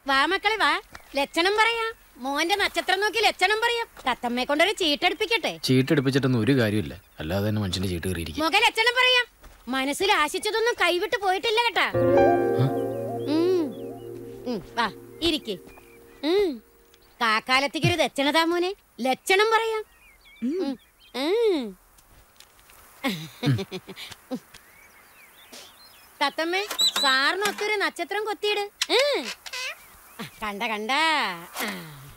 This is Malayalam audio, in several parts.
വാ മക്കളെ വാ ലക്ഷണം പറയാം മോന്റെ നക്ഷത്രം നോക്കി ലക്ഷണം പറയാം തത്തമ്മയെ കൊണ്ടൊരു ചീട്ടെടുപ്പിക്കട്ടെ ചീട്ടെടുപ്പിച്ചിട്ടൊന്നും ഒരു കാര്യമില്ല അല്ലാതെ തന്നെ മനുഷ്യന്റെ ചീട്ട് കയറിയിരിക്കും മുഖ ലക്ഷണം പറയാം മനസ്സിൽ ആശിച്ചതൊന്നും കൈവിട്ട് പോയിട്ടില്ല കേട്ടാ ഉം. ഉം, വാ ഇരിക്ക് ഉം. കാക്കാലത്തേക്ക് ഒരു ദക്ഷണതാ മോനെ ലക്ഷണം പറയാം ഉം. ഉം. തത്തമ്മേ സാറിനൊത്തൊരു നക്ഷത്രം കൊത്തിയിട് ഉം. ആ, കണ്ട കണ്ട ആ.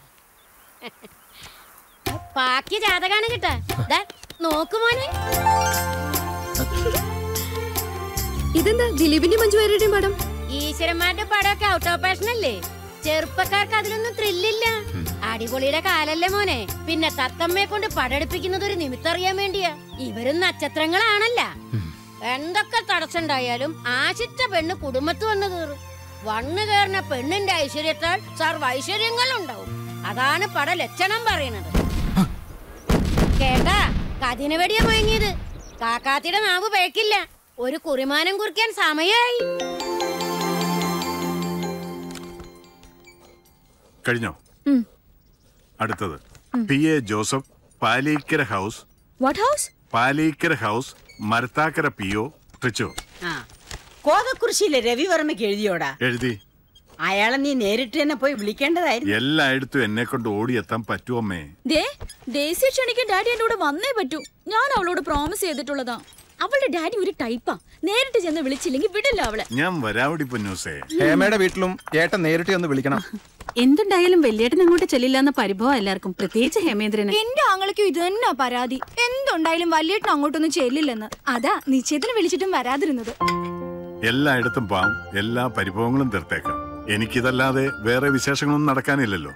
ബാക്കി ജാതകാണ് കേട്ടാ ദാ, നോക്ക് മോനെ ഇതെന്താ ദിലീപിന്റെ മഞ്ജു വാര്യരുടെയും പടം ഈശ്വരന്മാരുടെ പടമൊക്കെ ഔട്ട് ഓഫ് ഫാഷൻ അല്ലേ ചെറുപ്പക്കാർക്ക് അതിലൊന്നും ത്രില്ലില്ല അടിപൊളിയുടെ കാലല്ലേ മോനെ പിന്നെ തത്തമ്മയെ കൊണ്ട് പടടുപ്പിക്കുന്നത് ഒരു നിമിത്തം അറിയാൻ വേണ്ടിയാ ഇവരും നക്ഷത്രങ്ങളാണല്ല എന്തൊക്കെ തടസ്സണ്ടായാലും ആശിച്ച പെണ്ണ് കുടുംബത്ത് വന്ന് കയറും വന്നു കയറുന്ന പെണ്ണിന്റെ ഐശ്വര്യത്താൽ സർവ്വ ഐശ്വര്യങ്ങളുണ്ടാവും അതാണ് പട ലക്ഷണം പറയണത് കേട്ടാ കതിന വെടിയ മയങ്ങിയത് കാക്കാത്തിയുടെ നാവ് പേക്കില്ല ഒരു കുറിമാനം കുറിക്കാൻ സമയായി കഴിഞ്ഞോ അടുത്തത് P A Joseph Paleekkara house what house Paleekkara house Marathakkara P O Trichur ആ കോതക്കുറിശിയിലെ രവിവർമ്മയ്ക്ക് എഴുതിയോടാ എഴുതി അയാളെ നീ നേരിട്ട് തന്നെ പോയി വിളിക്കേണ്ടതായിരുന്നു എല്ലായിടത്തും എന്നെ കൊണ്ട് ഓടിയെത്താൻ പറ്റുമമ്മേ ദേ ഡേസി ക്ഷണിക്കാൻ ഡാഡി എന്റെ കൂടെ വന്നേ പറ്റൂ ഞാൻ അവളോട് പ്രോമിസ് ചെയ്തിട്ടുള്ളതാ അവളുടെ ഡാഡി ഒരു ടൈപ്പാ നേരിട്ട് ചെന്ന് വിളിച്ചില്ലെങ്കിൽ വിടില്ല അവളെ ഞാൻ വരാവടി പൊന്നൂസേ ഹേമയുടെ വീട്ടിലും ഏട്ടൻ നേരിട്ട് ഒന്ന് വിളിക്കണം എന്തുണ്ടായാലും വലിയേട്ടൻ അങ്ങോട്ട് ചെല്ലില്ല എന്ന പരിഭവം എല്ലാവർക്കും പ്രത്യേകിച്ച് ഹേമേന്ദ്രന് എന്റെ ആങ്ങളയ്ക്കും ഇത് തന്നെ പരാതി എന്തുണ്ടായാലും വലിയേട്ടൻ അങ്ങോട്ടൊന്നും ചെല്ലില്ലെന്ന് അതാ നിശ്ചയത്തിന് വിളിച്ചിട്ടും വരാതിരുന്നത് എല്ലായിടത്തും പാം എല്ലാ പരിഭവങ്ങളും തീർത്തേക്കാം എനിക്കിതല്ലാതെ വേറെ വിശേഷങ്ങളൊന്നും നടക്കാനില്ലല്ലോ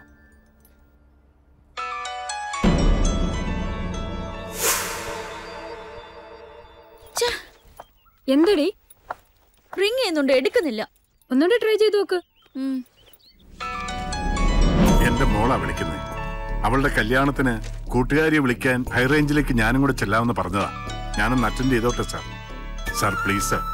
എന്തടി റിങ് ചെയ്യുന്നുണ്ട് എടുക്കുന്നില്ല ഒന്നുകൂടെ ട്രൈ ചെയ്ത് നോക്ക് ഉം. എന്റെ മോളാ വിളിക്കുന്നത് അവളുടെ കല്യാണത്തിന് കൂട്ടുകാരിയെ വിളിക്കാൻ ഹൈറേഞ്ചിലേക്ക് ഞാനും കൂടെ ചെല്ലാമെന്ന് പറഞ്ഞതാ ഞാനൊന്ന് അറ്റൻഡ് ചെയ്തോട്ടെ sir sir please sir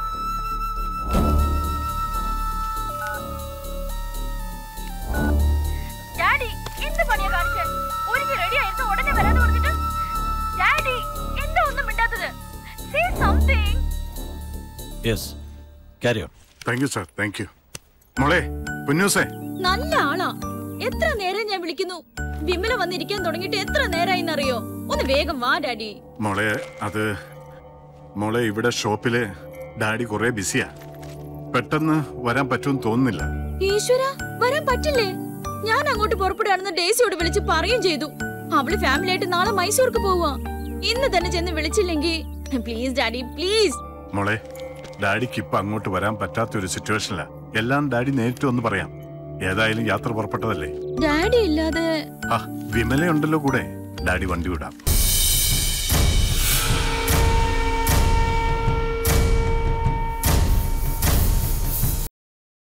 daddy എന്ത് പണിയാ കാണിച്ചേ ഒരുങ്ങി റെഡി ആയിരുന്നു ഉടനെ വരാന്ന് പറഞ്ഞിട്ട് ഡാഡി എന്താ ഒന്നും മിണ്ടാത്തത് say something yes carry on thank you sir thank you മോളെ പൊന്നൂസേ നല്ല ആളാ എത്ര നേരം ഞാൻ വിളിക്കുന്നു വിമല വന്നിരിക്കാൻ തുടങ്ങിയിട്ട് എത്ര നേരായിന്നറിയോ ഒന്ന് വേഗം വാ ഡാഡി മോളെ അത് മോളെ ഇവിടെ ഷോപ്പില് ഡാഡി കുറെ ബിസിയാ പെട്ടെന്ന് വരാൻ പറ്റുമെന്ന് തോന്നുന്നില്ല ഈശ്വര വരാൻ പറ്റില്ലേ ഞാൻ അങ്ങോട്ട് പുറപ്പെടുകയാണെന്ന് ഡേസിയോട് വിളിച്ച് പറയുകയും ചെയ്തു അവള് ഫാമിലി ആയിട്ട് നാളെ മൈസൂർക്ക് പോവാ ഇന്ന് തന്നെ ചെന്ന് വിളിച്ചില്ലെങ്കിൽ പ്ലീസ് ഡാഡി പ്ലീസ് മോളെ ഡാഡിക്ക് ഇപ്പൊ അങ്ങോട്ട് വരാൻ പറ്റാത്ത ഒരു സിറ്റുവേഷനിലാ എല്ലാം ഡാഡി നേരിട്ട് ഒന്ന് പറയാം ഏതായാലും യാത്ര പുറപ്പെട്ടതല്ലേ ഡാഡി ഇല്ലാതെ ആ വിമലയുണ്ടല്ലോ കൂടെ ഡാഡി വണ്ടി വിടാം